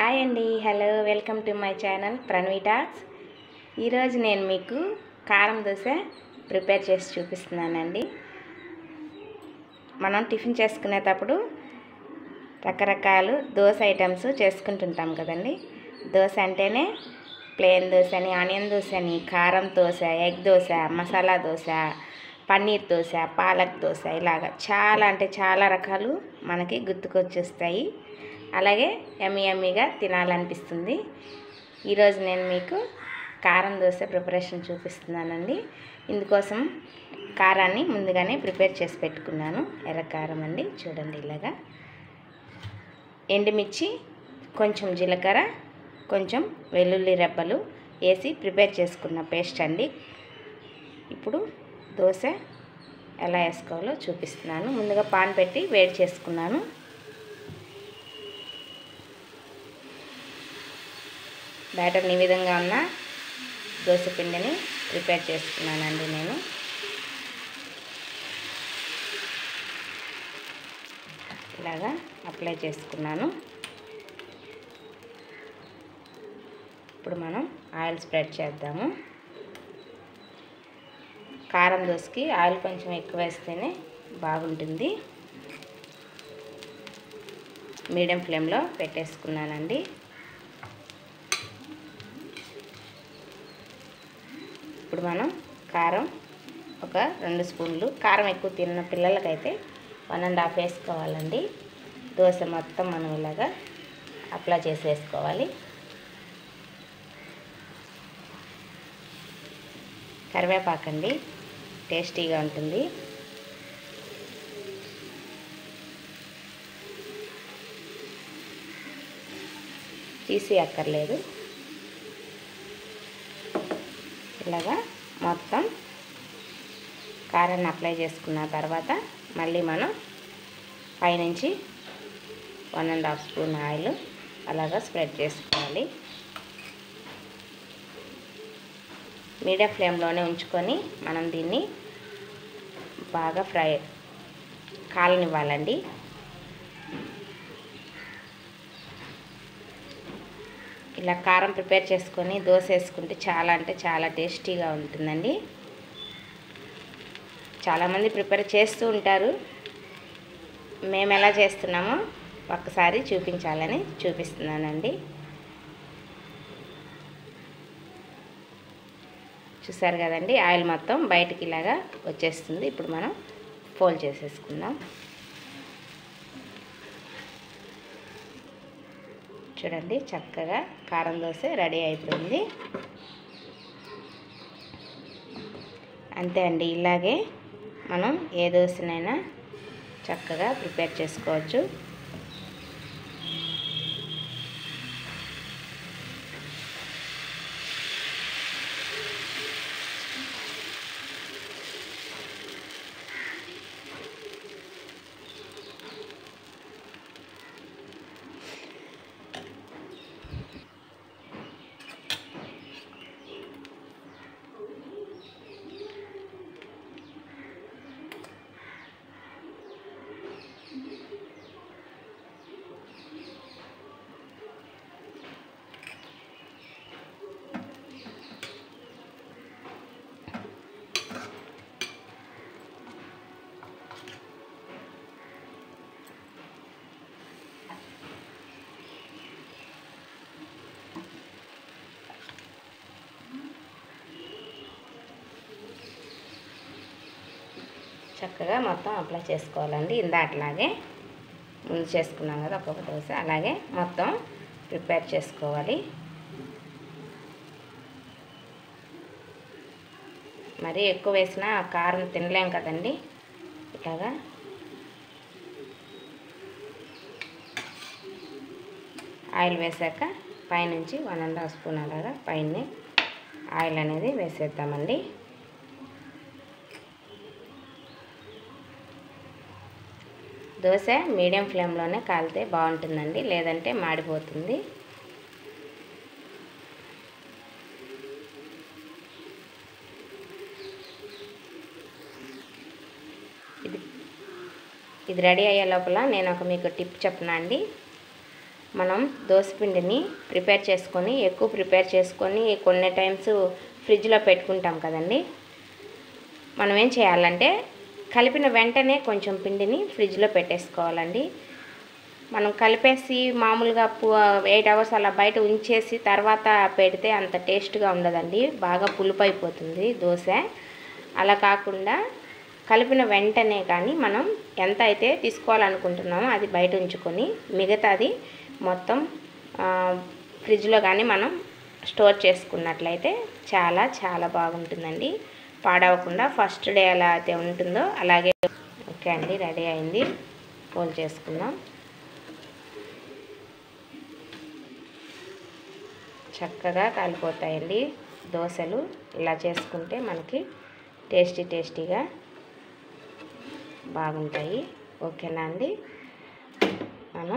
hi అండి hello welcome to my channel Pranavi talks ఈరోజు నేను మీకు కారం దోశ ప్రిపేర్ చేసి చూపిస్తున్నానండి మనం టిఫిన్ చేసుకునేటప్పుడు రకరకాలు దోశ ఐటమ్స్ చేసుకుంటుంటాం కదండి దోశ అంటేనే ప్లేన్ దోశ అని ఆనియన్ దోశ అని కారం దోశ ఎగ్ దోశ మసాలా దోశ పన్నీర్ దోశ పాలక్ దోశ ఇలాగ చాలా అంటే చాలా రకాలు మనకి గుర్తుకొచ్చేస్తాయి అలాగే ఎమ్మి ఎమ్మిగా తినాలనిపిస్తుంది ఈరోజు నేను మీకు కారం దోశ ప్రిపరేషన్ చూపిస్తున్నానండి ఇందుకోసం కారాన్ని ముందుగానే ప్రిపేర్ చేసి పెట్టుకున్నాను ఎర్ర కారం అండి చూడండి ఇలాగా ఎండుమిర్చి కొంచెం జీలకర్ర కొంచెం వెల్లుల్లి రెబ్బలు వేసి ప్రిపేర్ చేసుకున్న పేస్ట్ అండి ఇప్పుడు దోశ ఎలా వేసుకోవాలో చూపిస్తున్నాను ముందుగా పాన్ పెట్టి వేడి చేసుకున్నాను బ్యాటర్ ఈ విధంగా ఉన్న దోశ పిండిని ప్రిపేర్ చేసుకున్నానండి నేను ఇలాగా అప్లై చేసుకున్నాను ఇప్పుడు మనం ఆయిల్ స్ప్రెడ్ చేద్దాము కారం దోశకి ఆయిల్ కొంచెం ఎక్కువ వేస్తేనే బాగుంటుంది మీడియం ఫ్లేమ్లో పెట్టేసుకున్నానండి ఇప్పుడు మనం కారం ఒక రెండు స్పూన్లు కారం ఎక్కువ తిన్న పిల్లలకైతే వన్ అండ్ హాఫ్ వేసుకోవాలండి దోశ మొత్తం మనం ఇలాగా అప్లై చేసి వేసుకోవాలి కరివేపాకండి టేస్టీగా ఉంటుంది తీసి అక్కర్లేదు ఇలాగా మొత్తం కారాన్ని అప్లై చేసుకున్న తర్వాత మళ్ళీ మనం పైనుంచి one and half spoon oil అలాగా స్ప్రెడ్ చేసుకోవాలి మీడియం ఫ్లేమ్లోనే ఉంచుకొని మనం దీన్ని బాగా ఫ్రై కాలనివ్వాలండి ఇలా కారం ప్రిపేర్ చేసుకొని దోశ వేసుకుంటే చాలా అంటే చాలా టేస్టీగా ఉంటుందండి చాలామంది ప్రిపేర్ చేస్తూ ఉంటారు మేము ఎలా చేస్తున్నామో ఒక్కసారి చూపించాలని చూపిస్తున్నానండి చూసారు కదండి ఆయిల్ మొత్తం బయటికి ఇలాగా వచ్చేస్తుంది ఇప్పుడు మనం ఫోల్డ్ చేసేసుకుందాం చూడండి చక్కగా కారం దోశ రెడీ అయిపోయింది అంతే అండి ఇలాగే మనం ఏ దోశనైనా చక్కగా ప్రిపేర్ చేసుకోవచ్చు చక్కగా మొత్తం అప్లై చేసుకోవాలండి ఇందాట్లాగే ముందు చేసుకున్నాం కదా ఒక్కొక్క దోశ అలాగే మొత్తం ప్రిపేర్ చేసుకోవాలి మరీ ఎక్కువ వేసినా కారం తినలేం కదండి ఇలాగా ఆయిల్ వేసాక పైనుంచి వన్ అండ్ హాఫ్ స్పూన్ అలాగా పైన ఆయిల్ అనేది వేసేద్దామండి దోశ మీడియం ఫ్లేమ్లోనే కాలితే బాగుంటుందండి లేదంటే మాడిపోతుంది ఇది ఇది రెడీ అయ్యే లోపల నేను ఒక మీకు టిప్ చెప్పనా అండి మనం దోసపిండిని ప్రిపేర్ చేసుకొని ఎక్కువ ప్రిపేర్ చేసుకొని కొన్ని టైమ్స్ ఫ్రిడ్జ్లో పెట్టుకుంటాం కదండి మనం ఏం చేయాలంటే కలిపిన వెంటనే కొంచెం పిండిని ఫ్రిడ్జ్లో పెట్టేసుకోవాలండి మనం కలిపేసి మామూలుగా ఎయిట్ అవర్స్ అలా బయట ఉంచేసి తర్వాత పెడితే అంత టేస్ట్గా ఉండదండి బాగా పులుపు అయిపోతుంది దోశ అలా కాకుండా కలిపిన వెంటనే కానీ మనం ఎంత అయితే తీసుకోవాలనుకుంటున్నామో అది బయట ఉంచుకొని మిగతాది మొత్తం ఆ, ఫ్రిడ్జ్లో కానీ మనం స్టోర్ చేసుకున్నట్లయితే చాలా చాలా బాగుంటుందండి పాడవకుండా ఫస్ట్ డే ఎలా అయితే ఉంటుందో అలాగే ఓకే అండి రెడీ అయింది ఫోన్ చేసుకుందాం చక్కగా కాలిపోతాయండి దోశలు ఇలా చేసుకుంటే మనకి టేస్టీ టేస్టీగా బాగుంటాయి ఓకేనా అండి మనం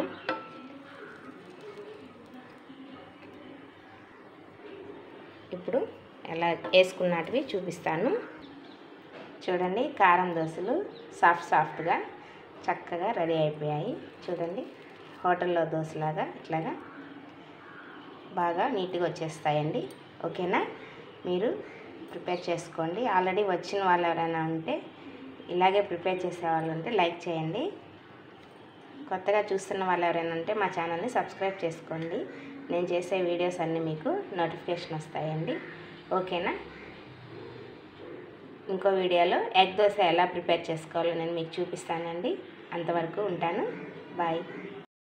ఇప్పుడు ఎలా వేసుకున్నటివి చూపిస్తాను చూడండి కారం దోశలు సాఫ్ట్ సాఫ్ట్గా చక్కగా రెడీ అయిపోయాయి చూడండి హోటల్లో దోశలాగా ఇట్లాగా బాగా నీట్గా వచ్చేస్తాయండి ఓకేనా మీరు ప్రిపేర్ చేసుకోండి ఆల్రెడీ వచ్చిన వాళ్ళు ఎవరైనా ఉంటే ఇలాగే ప్రిపేర్ చేసే వాళ్ళు ఉంటే లైక్ చేయండి కొత్తగా చూస్తున్న వాళ్ళు ఎవరైనా ఉంటే మా ఛానల్ని సబ్స్క్రైబ్ చేసుకోండి నేను చేసే వీడియోస్ అన్నీ మీకు నోటిఫికేషన్ వస్తాయండి ఓకేనా ఇంకో వీడియోలో ఎగ్ దోశ ఎలా ప్రిపేర్ చేసుకోవాలో నేను మీకు చూపిస్తానండి అంతవరకు ఉంటాను బాయ్